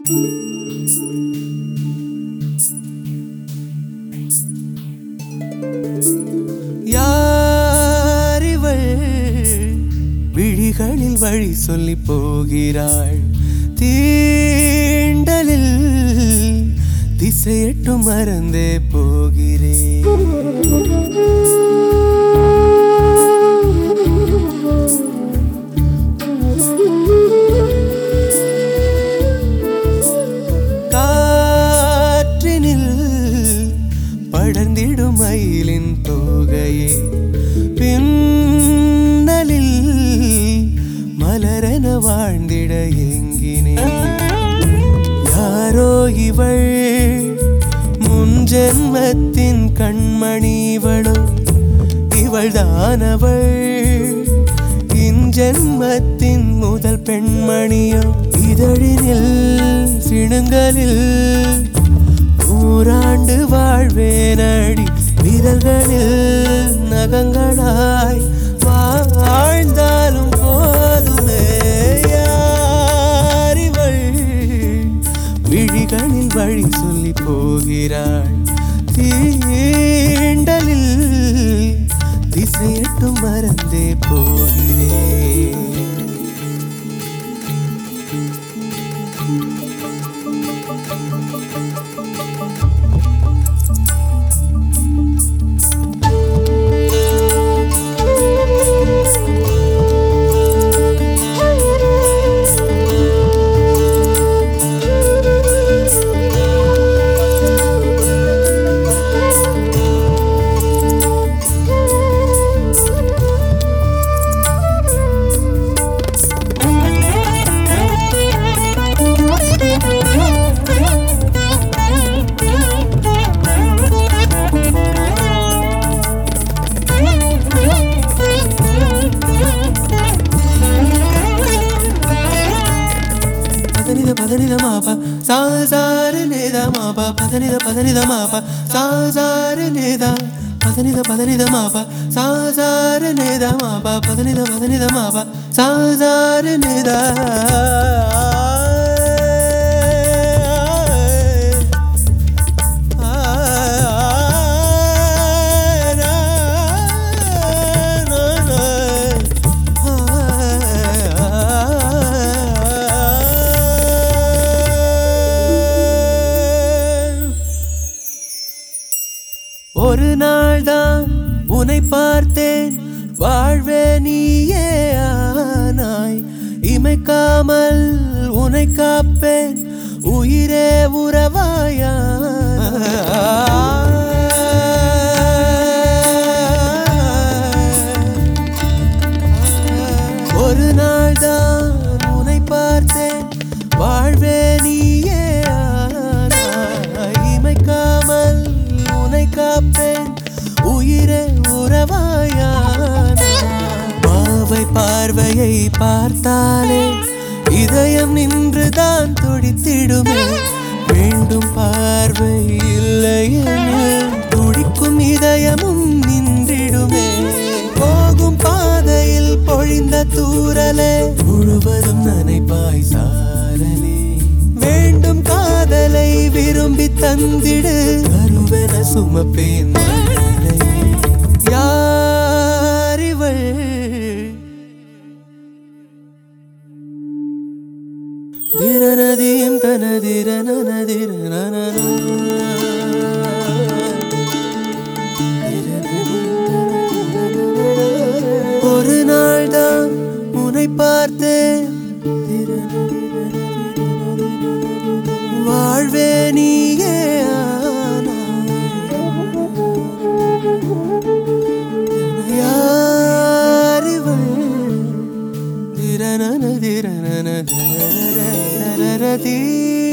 யாரிவள் விழிகளில் வழி சொல்லி போகிறாள் தீண்டலில் திசையட்டும் மறந்தே போகிறேன் காற்றினில் படர்ந்திடும் மயிலின் தோகையே பின்னலில் மலரென வாழ்ந்திட எங்கினேன் யாரோ இவள் முன் ஜென்மத்தின் கண்மணி இவளோ இவள் தானவள் இன்ஜென்மத்தின் முதல் பெண்மணியோ இதழினில் சிணுங்கலில் நூறாண்டு வாழ்வேனடி விரல்களில் நகங்களாய் வாழ்ந்தாலும் போதுமே யாரிவள் விழிகளில் வழி சொல்லி போகிறாள் தீண்டலில் திசையட்டும் மறந்தே போகிறேன் పదనిద పదనిద మాప సాసార నేద మాప పదనిద పదనిద మాప సాసార నేద పదనిద పదనిద మాప సాసార నేద మాప పదనిద పదనిద మాప సాసార నేద ஒரு நாள் தான் உன்னை பார்த்தேன் வாழ்வே நீயே ஆனாய் இமைக்காமல் உன்னை காப்பேன் உயிரே உறவாயா ஒரு நாள் தான் உன்னை பார்த்தேன் வாழ்வே நீயே ஆனாய் இமைக்காமல் உன்னை காப்பேன் உயிரே உறவாயான பாவை பார்வையை பார்த்தாலே இதயம் நின்றுதான் துடித்திடுமே வேண்டும் பார்வை இல்லையெனில் துடிக்கும் இதயமும் நின்றிடுமே போகும் பாதையில் பொழிந்த தூரலே முழுவதும் நனைப்பாய் சாரலே வேண்டும் காதலை விரும்பி தந்திடு கருவென சுமப்பேன் மனதிலே. யாரிவள் திரநதியும் தனதிரனதிரனன ஒரு நாள் தான் உன்னை பார்த்தேன் வாழ்வே நீயே ஆனாய். யாரிவள் திரனன திரனன தரரரரரரதி